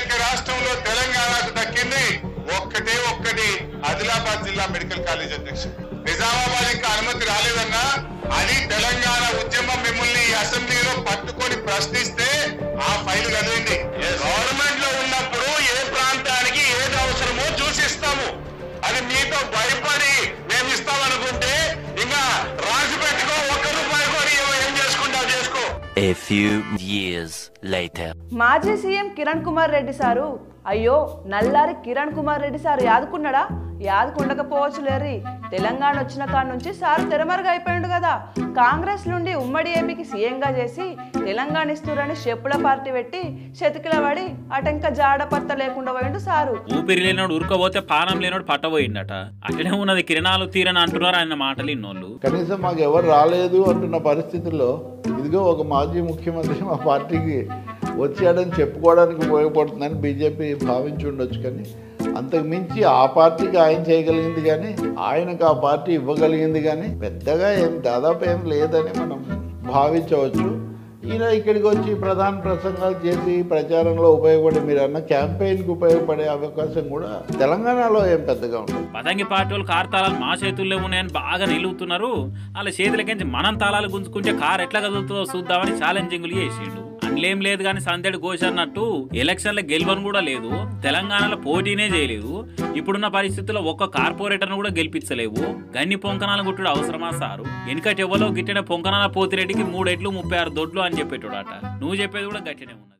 ఏకైక రాష్ట్రంలో తెలంగాణకు దక్కింది ఒక్కటే ఒక్కటి ఆదిలాబాద్ జిల్లా మెడికల్ కాలేజ్ అధ్యక్ష నిజామాబాద్ ఇంకా అనుమతి రాలేదన్నా అది తెలంగాణ ఉద్యమం మిమ్మల్ని ఈ అసెంబ్లీలో పట్టుకొని ప్రశ్నిస్తే ఆ ఫైల్ కదిలింది గవర్నమెంట్ లో ఉన్నప్పుడు ఏ ప్రాంతానికి ఏది అవసరమో చూసిస్తాము అది మీతో భయపడి మేము ఇస్తామనుకుంటే ఇంకా రాసి పెట్టుకో ఒక్క రూపాయి కొని ఏం చేసుకుంటావు చేసుకో A few years later. మాజీ సీఎం కిరణ్ కుమార్ రెడ్డి సారు అయ్యో నల్లారి కిరణ్ కుమార్ రెడ్డి సారు యాదుకున్నాడా యాదుకుండకపోవచ్చు లేరి తెలంగాణ వచ్చిన కాడ నుంచి సారు తెరమరుగు అయిపోయిండు కదా కాంగ్రెస్ నుండి ఉమ్మడి ఏపీకి సీఎంగా చేసి తెలంగాణ ఇస్తురని చెప్పుల పార్టీ పెట్టి చెతికిల పడి అటంక జాడపత్త లేకుండా పోయిండు సారు ఊపిరి లేనోడు ఉరకపోతే పానం లేనోడు పట్టబోయిందట అట్లనే ఉన్నది కిరణాలు తీరని అంటున్నారు ఆయన మాటలు ఇన్నోళ్ళు కనీసం మాకు ఎవరు రాలేదు అంటున్న పరిస్థితుల్లో ఇదిగో ఒక మాజీ ముఖ్యమంత్రి మా పార్టీకి వచ్చాడని చెప్పుకోవడానికి ఉపయోగపడుతుందని బీజేపీ భావించి ఉండొచ్చు కానీ అంతకు మించి ఆ పార్టీకి ఆయన చేయగలిగింది కానీ ఆయనకు ఆ పార్టీ ఇవ్వగలిగింది కానీ పెద్దగా ఏం దాదాపు ఏం లేదని మనం భావించవచ్చు ఈయన ఇక్కడికి వచ్చి ప్రధాన ప్రసంగాలు చేసి ప్రచారంలో ఉపయోగపడే మీరు అన్న క్యాంపెయిన్కి ఉపయోగపడే అవకాశం కూడా తెలంగాణలో ఏం పెద్దగా ఉంటుంది పతంగి పార్టీ వాళ్ళు కారు తాళాలు మా చేతుల్లో ఉన్నాయని బాగా నిలుగుతున్నారు వాళ్ళ చేతులకించి మనం తాళాలు గుంజుకుంటే కారు ఎట్లా కదులుతుందో చూద్దామని ఛాలెంజింగ్లు చేసిండు అందులేం లేదు కానీ సందడి ఘోష అన్నట్టు ఎలక్షన్ల గెలువని కూడా లేదు తెలంగాణలో పోటీనే చేయలేదు ఇప్పుడున్న పరిస్థితుల్లో ఒక్క కార్పొరేటర్ను కూడా గెలిపించలేవు గన్ని పొంకనాలు గుట్టుడు అవసరమా సారు వెనుకటి ఎవరో గిట్టిన పొంకనాల పోతిరెడ్డికి మూడెట్లు ముప్పై ఆరు దొడ్లు అని చెప్పేటోడట నువ్వు చెప్పేది కూడా గట్టినే ఉన్నది